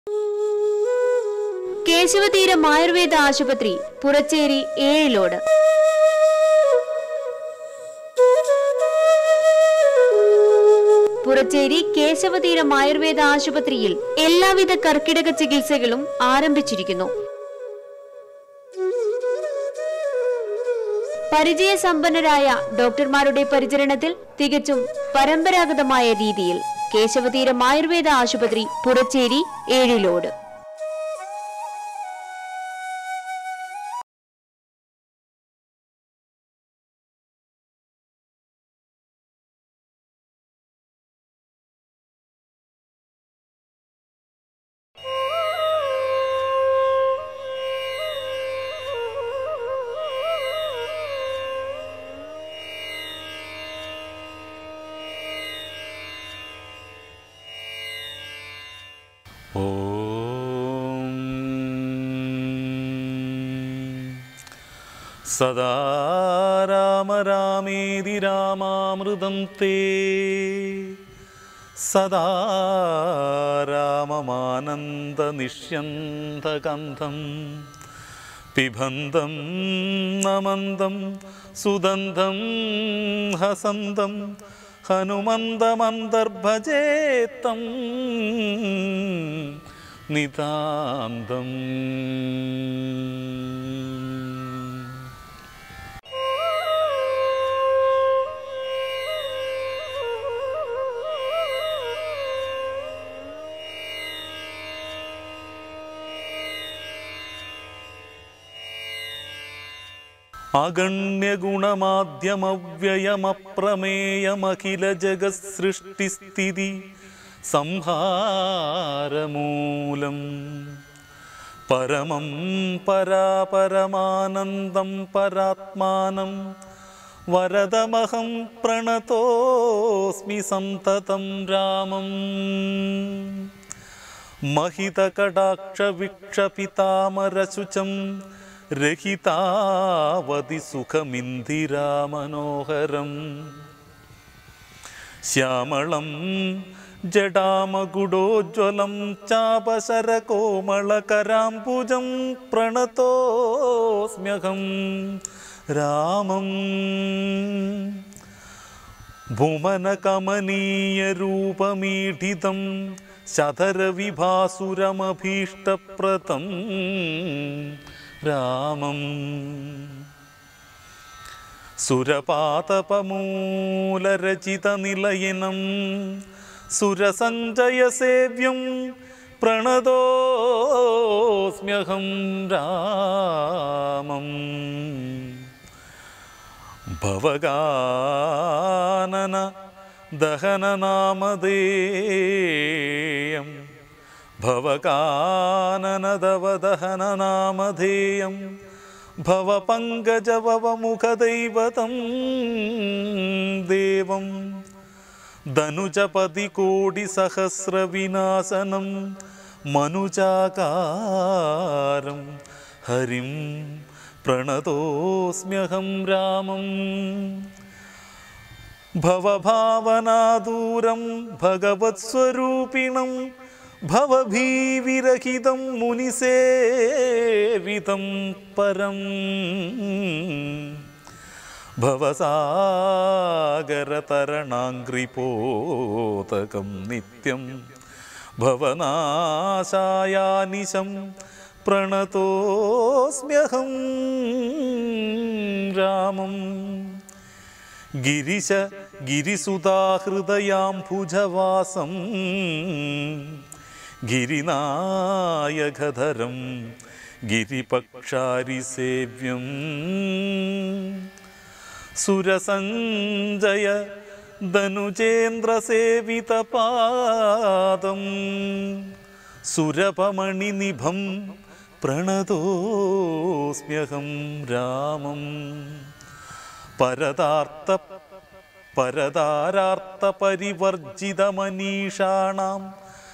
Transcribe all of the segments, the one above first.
കേശവതീരം ആയുർവേദ ആശുപത്രി പുറച്ചേരി ഏഴിലോട് പുറച്ചേരി കേശവതീരം ആയുർവേദ ആശുപത്രിയിൽ എല്ലാവിധ കർക്കിടക ചികിത്സകളും ആരംഭിച്ചിരിക്കുന്നു പരിചയസമ്പന്നരായ ഡോക്ടർമാരുടെ പരിചരണത്തിൽ തികച്ചും പരമ്പരാഗതമായ രീതിയിൽ കേശവതീരം ആയുർവേദ ആശുപത്രി പുറച്ചേരി ഏഴിലോട് ഓം സദാ രാമ രാമേതി രാമാമൃതം തേ സദാ രാമമാനന്ദനിഷ്യന്തഗന്ധം പിബന്ധം നമന്തം സുദന്തം ഹസന്തം ഹനുമന്തമന്തർഭജേത്തം നിതാന്തം അഗണ്യഗുണമാദ്യമവ്യയമപ്രമേയമഖില ജഗത്സൃഷ്ടിസ്ഥിതി സംഹാരമൂലം പരമം പരാപരമാനന്ദം പരാത്മാനം വരദമഹം പ്രണതോസ്മി സന്തതം രാമം महितकटाक्षवीक्षपितामरशुचं रहितावधि सुखमिन्दिरामनोहरम् श्यामलं जडामगुडोज्ज्वलं चापशरकोमलकराम्बुजं प्रणतोऽस्म्यहं रामम् ഭുവനകമനീയരൂപമീഠിതം ശതരവിഭാസുരമഭീഷ്ടപ്രദം രാമം സുരപാതപമൂലരചിതനിലയനം സുരസഞ്ജയസേവ്യം പ്രണതോസ്മ്യഹം രാമം ഭവഗാനന ദഹനനാമധേയം ഭവകാനനദവദഹനനാമധേയം ഭവപങ്കജവമുഖദൈവതം ദേവം ധനുജപതികോടിസഹസ്രവിനാശനം മനുജാകാരം ഹരിം പ്രണതോസ്മ്യഹം രാമം ഭവഭാവനാദൂരം ഭഗവത്സ്വരൂപിണം ഭവഭീവിരഹിതം മുനിസേവിതം പരം ഭവസാഗരതരണാങ്ക്രിപോതകം നിത്യം ഭവനാശായാനിശം പ്രണതോസ്മ്യഹം രാമം ഗിരിശ ഗിരിസുതാഹൃദയാംഭുജവാസം ഗിരിനായകധരം ഗിരിപക്ഷാരിസേവ്യം സുരസഞ്ജയ ധനുജേന്ദ്രസേവിതപാദം സുരപമണിനിഭം പ്രണതോസ്മ്യഹം രാമം പരതാർത്ഥ പരതാരാർത്ഥ പരിവർജിതമനീഷാണാം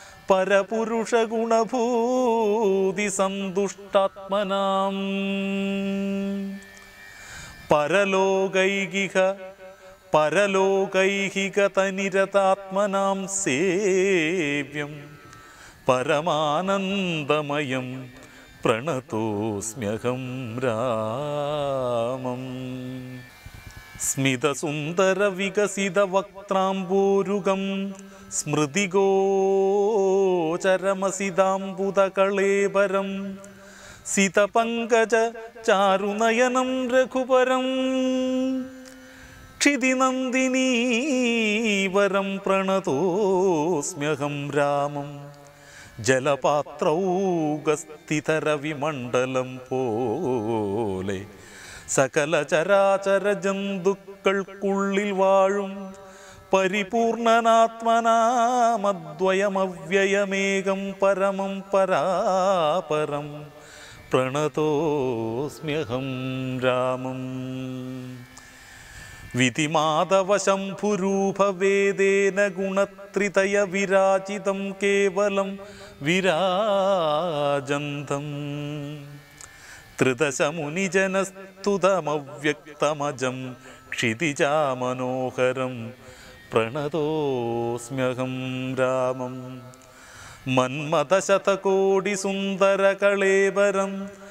പരപുരുഷഗുണഭൂതി സന്തുഷ്ടാത്മനാം പരലോകൈകിക പരലോകൈഹികതനിരതാത്മനാം സേവ്യം പരമാനന്ദമയം പ്രണതോസ്മ്യഹം രാമം സ്മിതസുന്ദരവികസിതവക്ത്രാംബോരുഗം സ്മൃതിഗോചരമസിതാംബുതകളേബരം സിതപങ്കജ ചാരുനയനം രഘുപരം ക്ഷിതിനന്ദിനീവരം പ്രണതോസ്മ്യഹം രാമം ജലപാത്രൗഗസ്ഥിതരവിമണ്ഡലം പോലെ സകല ചരാചര ജന്തുക്കൾക്കുള്ളിൽ വാഴും പരിപൂർണനാത്മനാമദ്വയമവ്യയമേകം പരമം പരാപരം പ്രണതോസ്മ്യഹം രാമം വിധിമാധവശംഭുരൂപവേദേന ഗുണത്രിതയ വിരാജിതം കേവലം വിരാജന്തം ത്രിദശമുനിജനസ്തുതമവ്യക്തമജം ക്ഷിതിജാമനോഹരം പ്രണതോസ്മ്യഹം രാമം മന്മദശതകോടിസുന്ദരകളേബരം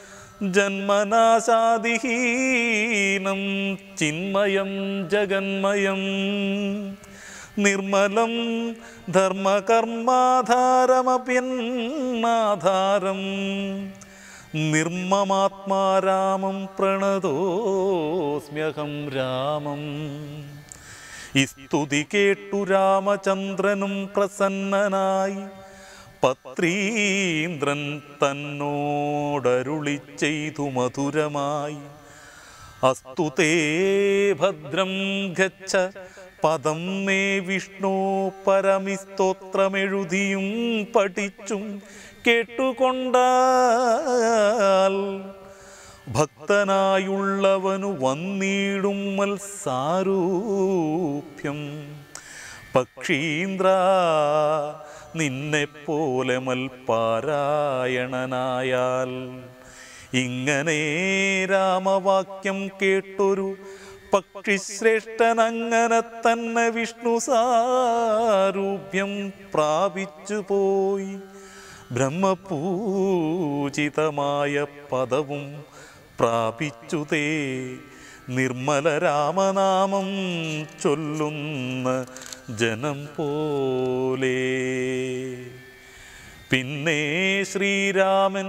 ജന്മനാശാദിഹീനം ചിന്മയം ജഗന്മയം നിർമ്മലം ധർമ്മകർമാധാരമപ്യന്നാധാരം നിർമ്മമാത്മാരാമം പ്രണതോസ്മ്യഹം രാമം ഈ സ്തുതി കേട്ടു രാമചന്ദ്രനും പ്രസന്നനായി പത്രീന്ദ്രൻ തന്നോടരുളി ചെയ്തു മധുരമായി അസ്തു തേ ഭദ്രം ഗച്ഛ പദം മേ വിഷ്ണു പരമിസ്തോത്രമെഴുതിയും പഠിച്ചും കേട്ടുകൊണ്ടാൽ ഭക്തനായുള്ളവനു വന്നിടും മത്സാരൂപ്യം പക്ഷീന്ദ്ര നിന്നെപ്പോലെ മൽപാരായണനായാൽ ഇങ്ങനെ രാമവാക്യം കേട്ടൊരു പക്ഷിശ്രേഷ്ഠൻ അങ്ങനെ തന്നെ വിഷ്ണു സാരൂപ്യം പ്രാപിച്ചു പോയി ബ്രഹ്മപൂജിതമായ പദവും പ്രാപിച്ചു തേ നിർമ്മല രാമനാമം ചൊല്ലുന്ന ജനം പോലെ പിന്നെ ശ്രീരാമൻ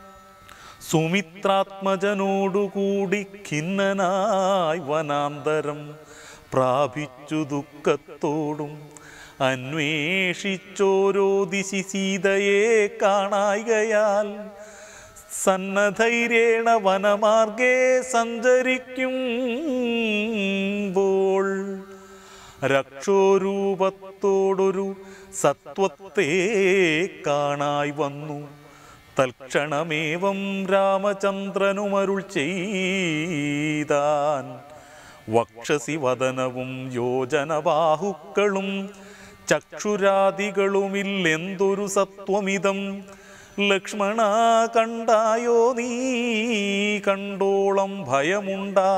സുമിത്രാത്മജനോടുകൂടി ഖിന്നനായി വനാന്തരം പ്രാപിച്ചു ദുഃഖത്തോടും അന്വേഷിച്ചോരോ ദിശി സീതയെ കാണായികയാൽ സന്നധൈര്യേണ വനമാർഗേ സഞ്ചരിക്കുമ്പോൾ രക്ഷോരൂപത്തോടൊരു സത്വത്തെ കാണായി വന്നു തൽക്ഷണമേവം രാമചന്ദ്രനുമരുൾ ചെയ്താൻ വക്ഷസി വദനവും യോജനബാഹുക്കളും ചക്ഷുരാദികളുമില്ലെന്തൊരു സത്വമിതം ലക്ഷ്മണ കണ്ടായോ നീ കണ്ടോളം ഭയമുണ്ടാ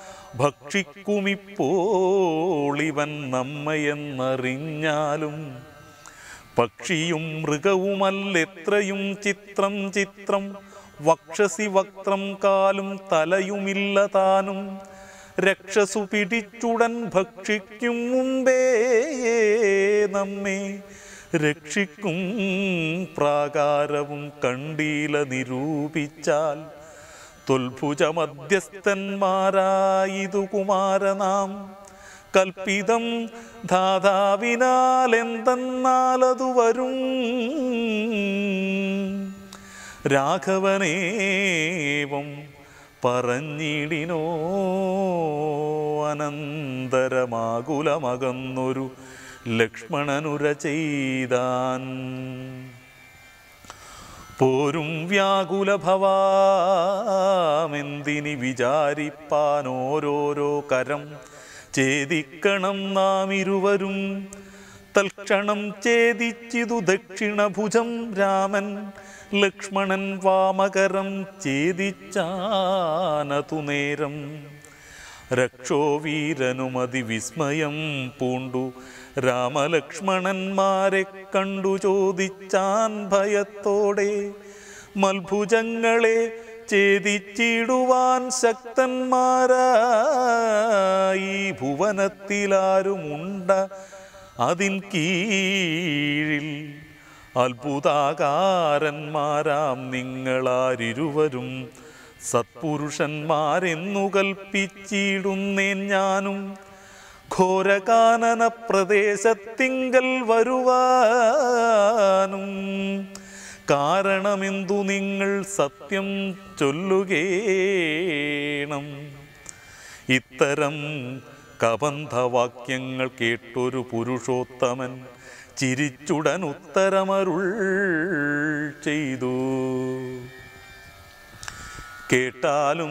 ഭക്ഷിക്കുമിപ്പോളിവൻ നമ്മയെന്നറിഞ്ഞാലും പക്ഷിയും മൃഗവുമല്ലെത്രയും ചിത്രം ചിത്രം വക്ഷസി വക്ത്രം കാലും തലയുമില്ല താനും രക്ഷസു പിടിച്ചുടൻ ഭക്ഷിക്കും മുമ്പേ നമ്മെ രക്ഷിക്കും പ്രാകാരവും കണ്ടീല നിരൂപിച്ചാൽ തൊൽഭുജ മധ്യസ്ഥന്മാരായിതു കുമാരനാം കൽപ്പിതം ധാതാവിനാൽ എന്തെന്നാലതു വരും രാഘവനേവം പറഞ്ഞിടിനോ അനന്തരമാകുലമകന്നൊരു ലക്ഷ്മണനുര ചെയ്താൻ പോരും വ്യാകുല ഭവാമെന്തിനി വിചാരിപ്പാൻ ഓരോരോ കരം ഛേദിക്കണം നാം ഇരുവരും തൽക്ഷണം ഛേദിച്ചിതു ദക്ഷിണഭുജം രാമൻ ലക്ഷ്മണൻ വാമകരം ഛേദിച്ചാനതു നേരം രക്ഷോവീരനുമതി വിസ്മയം പൂണ്ടു രാമലക്ഷ്മണന്മാരെ കണ്ടു ചോദിച്ചാൻ ഭയത്തോടെ മൽഭുജങ്ങളെ ഛേദിച്ചിടുവാൻ ശക്തന്മാരായി ഭുവനത്തിലാരുമുണ്ട അതിൻ കീഴിൽ അത്ഭുതാകാരന്മാരാം നിങ്ങളാരിരുവരും സത്പുരുഷന്മാരെന്നു കൽപ്പിച്ചിടുന്നേൻ ഞാനും ഘോരകാനന പ്രദേശത്തിങ്കൽ വരുവാനും കാരണമെന്തു നിങ്ങൾ സത്യം ചൊല്ലുകേണം ഇത്തരം കബന്ധവാക്യങ്ങൾ കേട്ടൊരു പുരുഷോത്തമൻ ചിരിച്ചുടൻ ഉത്തരമരുൾ ചെയ്തു കേട്ടാലും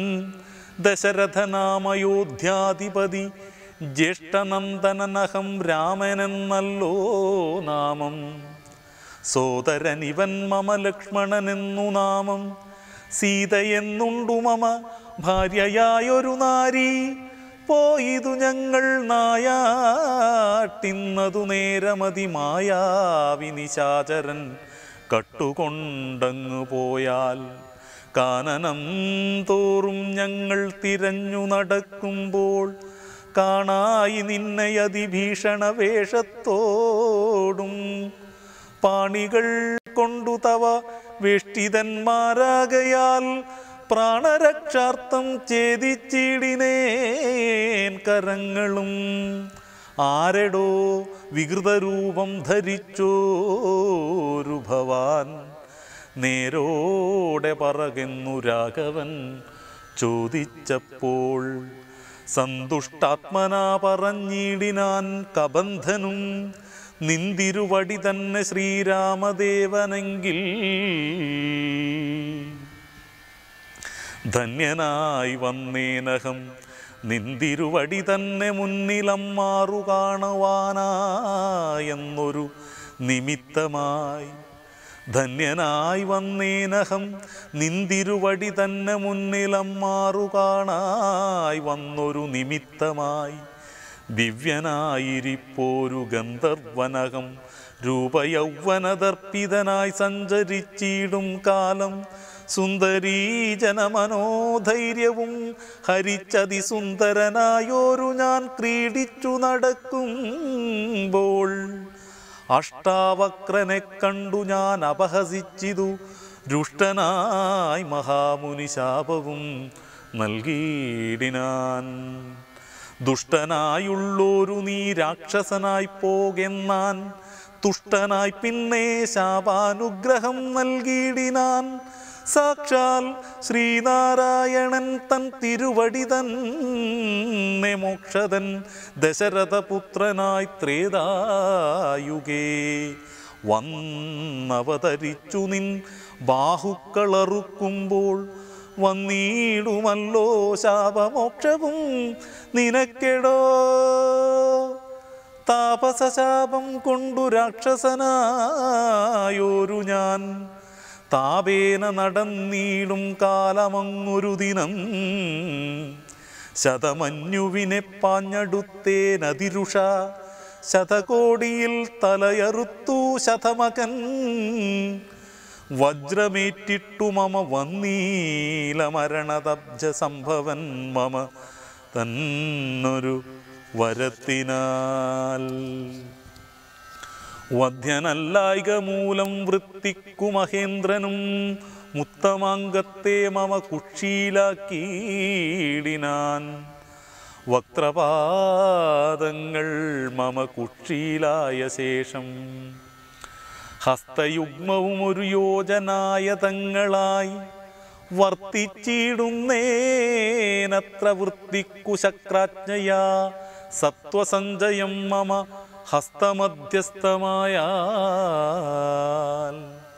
ദശരഥനാമയോധ്യാധിപതി ജ്യേഷ്ഠനന്ദനനഹം രാമനെന്നല്ലോ നാമം സോദരനിവൻ മമ ലക്ഷ്മണനെന്നു നാമം സീതയെന്നുണ്ടു മമ ഭാര്യയായൊരു നാരി പോയിതു ഞങ്ങൾ നായാട്ടിന്നതു നേരമതി മായാവി നിശാചരൻ കട്ടുകൊണ്ടങ്ങു പോയാൽ കാനനം തോറും ഞങ്ങൾ തിരഞ്ഞു നടക്കുമ്പോൾ കാണായി നിന്നെ അതിഭീഷണ വേഷത്തോടും പാണികൾ കൊണ്ടു തവ വേഷ്ടിതന്മാരാകയാൽ പ്രാണരക്ഷാർത്ഥം ഛേദിച്ചിടിനേൻ കരങ്ങളും ആരടോ വികൃതരൂപം ധരിച്ചോരു ഭവാൻ നേരോടെ പറകുന്നു രാഘവൻ ചോദിച്ചപ്പോൾ സന്തുഷ്ടാത്മനാ പറഞ്ഞിടിനാൻ കബന്ധനും നിന്തിരുവടി തന്നെ ശ്രീരാമദേവനെങ്കിൽ ധന്യനായി വന്നേനഹം നിന്തിരുവടി തന്നെ മുന്നിലം മാറു കാണുവാനായെന്നൊരു നിമിത്തമായി ധന്യനായി വന്നേനഹം നിന്തിരുവടി തന്നെ മുന്നിലം മാറു കാണായി വന്നൊരു നിമിത്തമായി ദിവ്യനായിരിപ്പോരു ഗന്ധർവനകം രൂപയൗവനദർപ്പിതനായി സഞ്ചരിച്ചിടും കാലം സുന്ദരീജനമനോധൈര്യവും ഹരിച്ചതിസുന്ദരനായോരു ഞാൻ ക്രീഡിച്ചു നടക്കുമ്പോൾ അഷ്ടാവക്രനെ കണ്ടു ഞാൻ അപഹസിച്ചിതു ദുഷ്ടനായി മഹാമുനി ശാപവും നൽകിയിടിനാൻ ദുഷ്ടനായുള്ളോരു നീ രാക്ഷസനായി പോകെന്നാൻ തുഷ്ടനായി പിന്നെ ശാപാനുഗ്രഹം നൽകിയിടിനാൻ സാക്ഷാൽ ശ്രീനാരായണൻ തൻ തിരുവടി തന്നെ മോക്ഷതൻ ദശരഥപുത്രനായി ത്രേതായുഗേ വന്നവതരിച്ചു നിൻ ബാഹുക്കളറുക്കുമ്പോൾ വന്നിടുമല്ലോ ശാപമോക്ഷവും നിനക്കെടോ താപസശാപം കൊണ്ടു രാക്ഷസനായോരു ഞാൻ താപേന നടന്നീടും കാലമങ്ങൊരു ദിനം ശതമന്യുവിനെ പാഞ്ഞടുത്തേനതിരുഷ ശതകോടിയിൽ തലയറുത്തു ശതമകൻ വജ്രമേറ്റിട്ടു മമ വന്നീല മരണതബ്ജ സംഭവൻ മമ തന്നൊരു വരത്തിനാൽ വധ്യനല്ലായിക മൂലം വൃത്തിക്കു മഹേന്ദ്രനും മുത്തമാങ്കത്തെ മമ കുക്ഷീലാക്കീടിനാൻ വക്രപാദങ്ങൾ മമ കുക്ഷീലായ ശേഷം ഹസ്തയുഗ്മവും ഒരു യോജനായതങ്ങളായി വർത്തിച്ചിടുന്നേനത്ര വൃത്തിക്കു ശക്രാജ്ഞയാ സത്വസഞ്ചയം മമ ഹസ്തമധ്യസ്ഥമായാൽ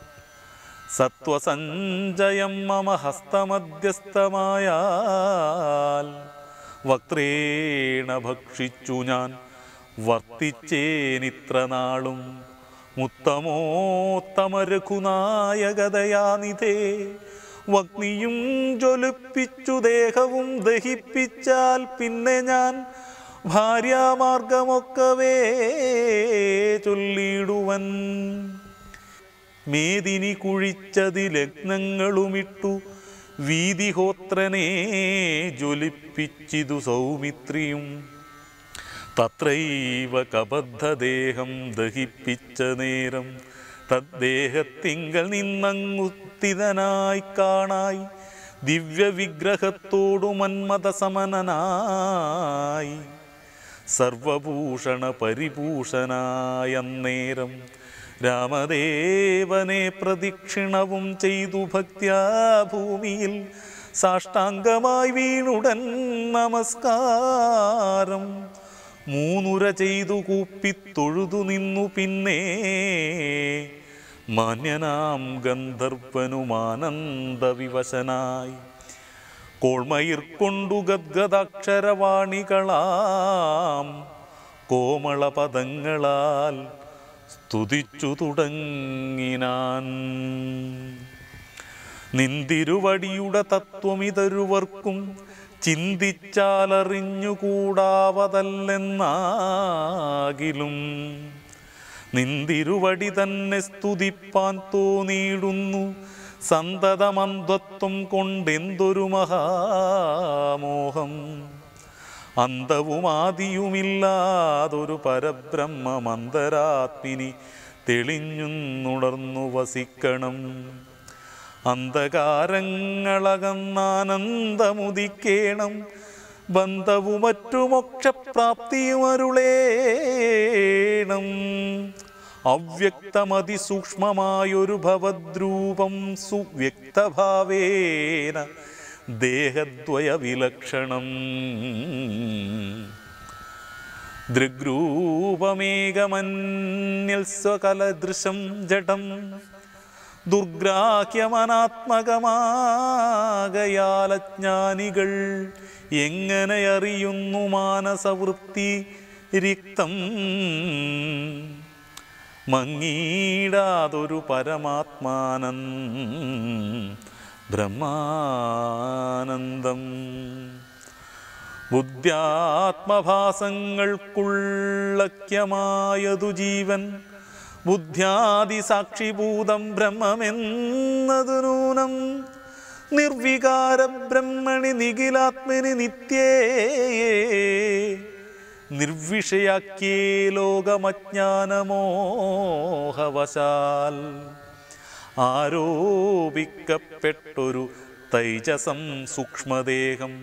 സത്വസഞ്ചയം മമ ഹസ്തമധ്യസ്ഥമായാൽ വക്രേണ ഭക്ഷിച്ചു ഞാൻ വർത്തിച്ചേനിത്ര നാളും മുത്തമോത്തമ രഘുനായകതയാനിതേ വഗ്നിയും ജ്വലിപ്പിച്ചു ദേഹവും ദഹിപ്പിച്ചാൽ പിന്നെ ഞാൻ ഭാര്യാമാർഗമൊക്കവേ ചൊല്ലിടുവൻ മേദിനി കുഴിച്ചതി ലഗ്നങ്ങളുമിട്ടു വീതിഹോത്രനെ ജ്വലിപ്പിച്ചിതു സൗമിത്രിയും തത്രൈവ കബദ്ധദേഹം ദഹിപ്പിച്ച നേരം തദ്ദേഹത്തിങ്കൽ നിന്നങ്ങുത്തിതനായി കാണായി ദിവ്യവിഗ്രഹത്തോടു മന്മഥസമനനായി സർവഭൂഷണ പരിഭൂഷണായ നേരം രാമദേവനെ പ്രദക്ഷിണവും ചെയ്തു ഭക്ത്യാ ഭൂമിയിൽ സാഷ്ടാംഗമായി വീണുടൻ നമസ്കാരം മൂന്നുര ചെയ്തു കൂപ്പിത്തൊഴുതു നിന്നു പിന്നെ മാന്യനാം ഗന്ധർവനുമാനന്ദവിവശനായി കോൾമയിർ കൊണ്ടു ഗദ്ഗദാക്ഷരവാണികളാം കോമള പദങ്ങളാൽ സ്തുതിച്ചു തുടങ്ങിനാൻ നിന്തിരുവടിയുടെ തത്വമിതരുവർക്കും ചിന്തിച്ചാലറിഞ്ഞുകൂടാവതല്ലെന്നാകിലും നിന്തിരുവടി തന്നെ സ്തുതിപ്പാൻ തോന്നിയിടുന്നു സന്തതമന്ധ്വത്വം കൊണ്ടെന്തൊരു മഹാമോഹം അന്തവുമാദിയുമില്ലാതൊരു പരബ്രഹ്മമന്തരാത്മിനി തെളിഞ്ഞുണർന്നു വസിക്കണം അന്ധകാരങ്ങളകന്നാനന്ദമുദിക്കേണം ബന്ധവും മറ്റു മോക്ഷപ്രാപ്തിയും അരുളേണം അവ്യക്തമതിസൂക്ഷ്മമായൊരു ഭവദ്രൂപം സുവ്യക്തഭാവേന ദേഹദ്വയ വിലക്ഷണം ദൃഗ്രൂപമേകമന്യൽസ്വകലദൃശം ജഡം ദുർഗ്രാഹ്യമനാത്മകമാകയാലജ്ഞാനികൾ എങ്ങനെ അറിയുന്നു മാനസവൃത്തി രിക്തം മങ്ങീടാതൊരു പരമാത്മാനൻ ബ്രഹ്മാനന്ദം ബുദ്ധ്യാത്മഭാസങ്ങൾക്കുള്ളക്യമായതു ജീവൻ ബുദ്ധ്യാദി സാക്ഷിഭൂതം ബ്രഹ്മമെന്നതു നൂനം നിർവികാര ബ്രഹ്മണി നിഖിലാത്മനി നിത്യേ നിർവിഷയാക്കിയേ ലോകമജ്ഞാനമോഹവശാൽ ആരോപിക്കപ്പെട്ടൊരു തൈജസം സൂക്ഷ്മദേഹം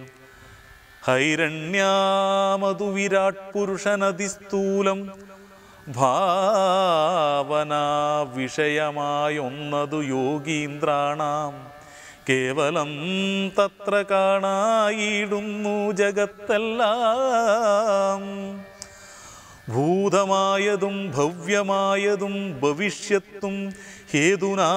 ഹൈരണ്യാമതു വിരാട് പുരുഷനതിസ്ഥൂലം ഭാവനാ വിഷയമായൊന്നതു യോഗീന്ദ്രാണാം കേവലം തത്ര കാണായിടുന്നു ജഗത്തെല്ലാം ഭൂതമായതും ഭവ്യമായതും ഭവിഷ്യത്തും ഹേതുനാ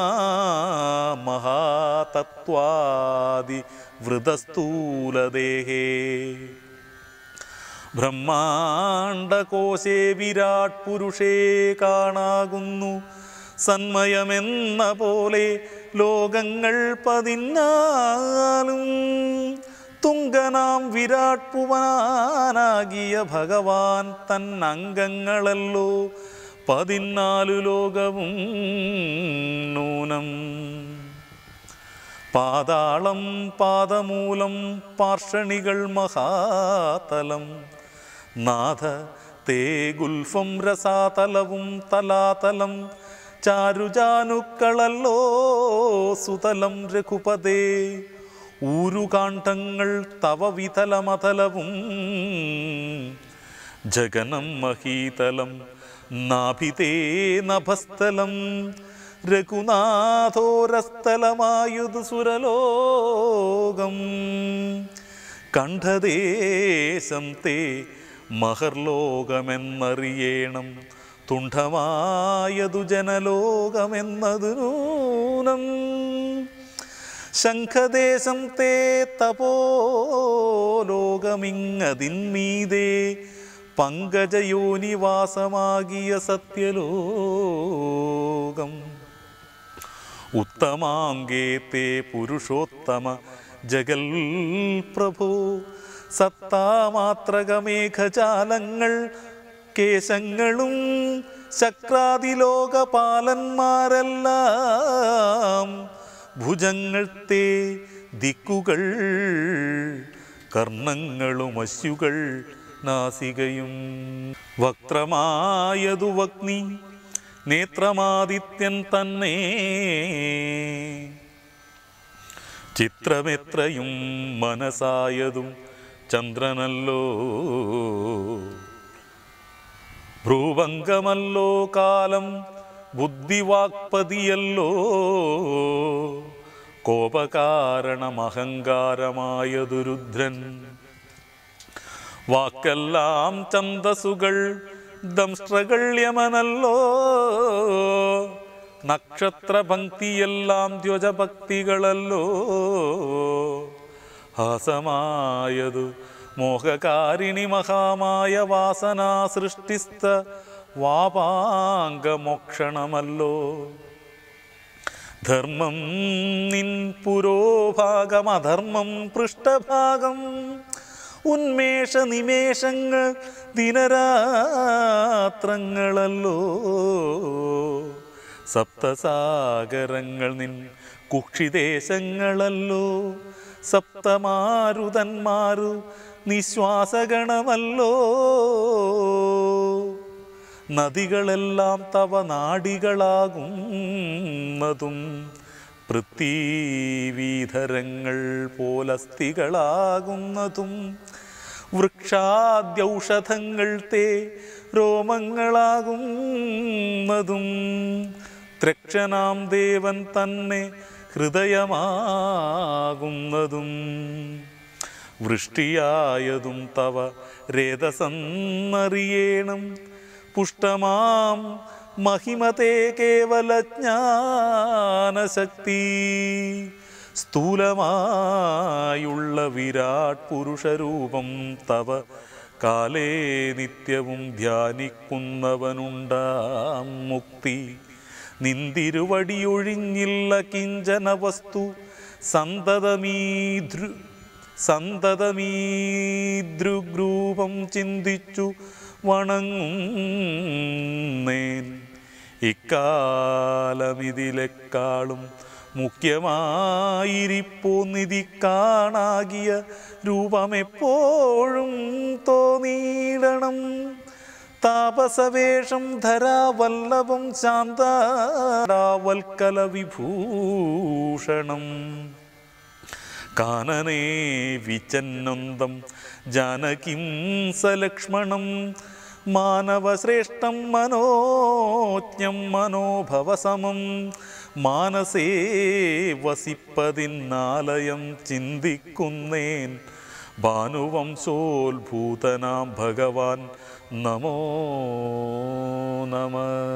മഹാതത്വാദി വൃതസ്ഥൂലദേഹേ ബ്രഹ്മാണ്ടകോശേ വിരാട് പുരുഷേ കാണാകുന്നു സന്മയമെന്ന പോലെ ലോകങ്ങൾ പതിനാലും തുങ്കനാം വിരാട് പുവാനാകിയ ഭഗവാൻ തന്നംഗങ്ങളല്ലോ പതിനാലു ലോകവും നൂനം പാതാളം പാദമൂലം പാർഷണികൾ മഹാതലം നാഥ തേ ഗുൽഫം രസാതലവും തലാതലം ചാരുജാനുക്കളല്ലോ സുതലം രഘുപതേ ഊരുകാണ്ഡങ്ങൾ തവ വിതലമതലവും ജഗനം മഹീതലം നാഭിതേ നഭസ്ഥലം രഘുനാഥോരസ്ഥലമായുധ സുരലോകം കണ്ഠദേശം തേ മഹർലോകമെന്നറിയേണം തുണ്ഡമായതു ജനലോകമെന്നതു നൂനം ശംഖദേശം തേ തപോലോകമിങ്ങതിന്മീതേ പങ്കജയോനിവാസമാകിയ സത്യലോകം ഉത്തമാംഗേ തേ പുരുഷോത്തമ ജഗൽ പ്രഭോ സത്താമാത്രകമേഘജാലങ്ങൾ കേശങ്ങളും ശക്രാതിലോകപാലന്മാരെല്ലാം ഭുജങ്ങൾ തേ ദിക്കുകൾ കർണങ്ങളും അശ്യുകൾ നാസികയും വക്രമായതു വഗ്നി നേത്രമാദിത്യൻ തന്നെ ചിത്രമെത്രയും മനസായതും ചന്ദ്രനല്ലോ ഭ്രൂഭംഗമല്ലോ കാലം ബുദ്ധിവാക്പതിയല്ലോ കോപകാരണമഹങ്കാരമായതു രുദ്രൻ വാക്കെല്ലാം ഛന്ദസുകൾ ദംഷ്ട്രകൾ യമനല്ലോ നക്ഷത്രഭക്തിയെല്ലാം ദ്വജഭക്തികളല്ലോ ഹാസമായതു മോഹകാരിണി മഹാമായ വാസനാ സൃഷ്ടിസ്ഥ വാപാംഗമോക്ഷണമല്ലോ ധർമ്മം നിൻ പുരോഭാഗം അധർമ്മം പൃഷ്ഠഭാഗം ഉന്മേഷ നിമേഷങ്ങൾ ദിനരാത്രങ്ങളല്ലോ സപ്തസാഗരങ്ങൾ നിൻ കുക്ഷിദേശങ്ങളല്ലോ സപ്തമാരുതന്മാരു നിശ്വാസഗണമല്ലോ നദികളെല്ലാം തവ നാടികളാകുന്നതും പൃഥ്വീധരങ്ങൾ പോലസ്ഥികളാകുന്നതും വൃക്ഷാദ്യൗഷധങ്ങൾ തേ രോമങ്ങളാകുന്നതും ത്രക്ഷനാം ദേവൻ തന്നെ ഹൃദയമാകുന്നതും വൃഷ്ടിയായതും തവ രേതസന്നറിയേണം പുഷ്ടമാം മഹിമതേ കേവല ജ്ഞാനശക്തി സ്ഥൂലമായുള്ള വിരാട് പുരുഷരൂപം തവ കാലേ നിത്യവും ധ്യാനിക്കുന്നവനുണ്ടാം മുക്തി നിന്തിരുവടിയൊഴിഞ്ഞില്ല കിഞ്ചന വസ്തു സന്തതമീധൃ സന്തതമീദൃഗ്രൂപം ചിന്തിച്ചു വണങ്ങുന്നേൻ ഇക്കാലമിതിലെക്കാളും മുഖ്യമായിരിപ്പോന്നിതി കാണാകിയ രൂപമെപ്പോഴും തോന്നിയിടണം താപസവേഷം ധരാവല്ലഭം ശാന്താവൽക്കല വിഭൂഷണം കാനനേ വിചന്നന്തം ജാനകിം സലക്ഷ്മണം മാനവശ്രേഷ്ഠം മനോജ്ഞം മനോഭവസമം മാനസേ വസിപ്പതിന്നാലയം ചിന്തിക്കുന്നേൻ ഭാനുവംശോത്ഭൂതനാം ഭഗവാൻ നമോ നമ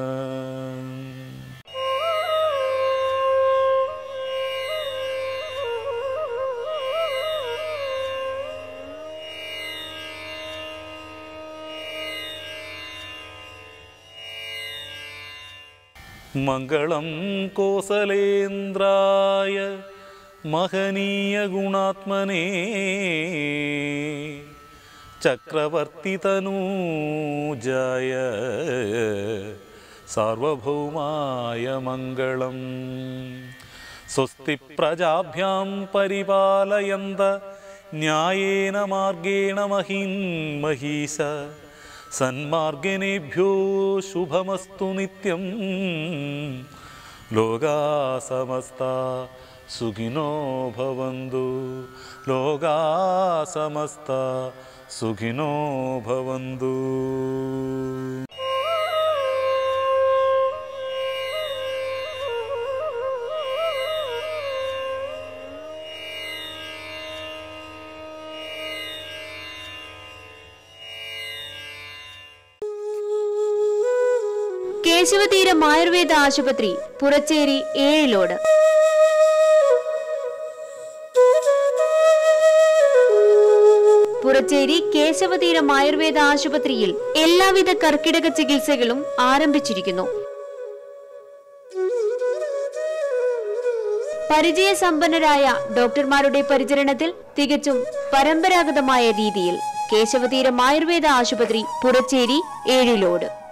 മംഗളം കോസലേന്ദ്രായ മഹനീയ ഗുണാത്മനേ ചക്രവർത്തിതനൂജായ സാർവഭൗമായ മംഗളം സ്വസ്തി പ്രജാഭ്യാം പരിപാലയന്ത ന്യായേന മാർഗേണ മഹിൻ മഹീശ സന്മാർഗിനേഭ്യോ ശുഭമസ്തു നിത്യം ലോകാ സമസ്ത സുഖിനോ ഭവന്തു ലോകാ സമസ്ത സുഖിനോ ഭവന്തു കേശവതീരം ആയുർവേദ ആശുപത്രി പുറച്ചേരി ഏഴിലോട് പുറച്ചേരി കേശവതീരം ആയുർവേദ ആശുപത്രിയിൽ എല്ലാവിധ കർക്കിടക ചികിത്സകളും ആരംഭിച്ചിരിക്കുന്നു പരിചയസമ്പന്നരായ ഡോക്ടർമാരുടെ പരിചരണത്തിൽ തികച്ചും പരമ്പരാഗതമായ രീതിയിൽ കേശവതീരം ആയുർവേദ ആശുപത്രി പുറച്ചേരി ഏഴിലോട്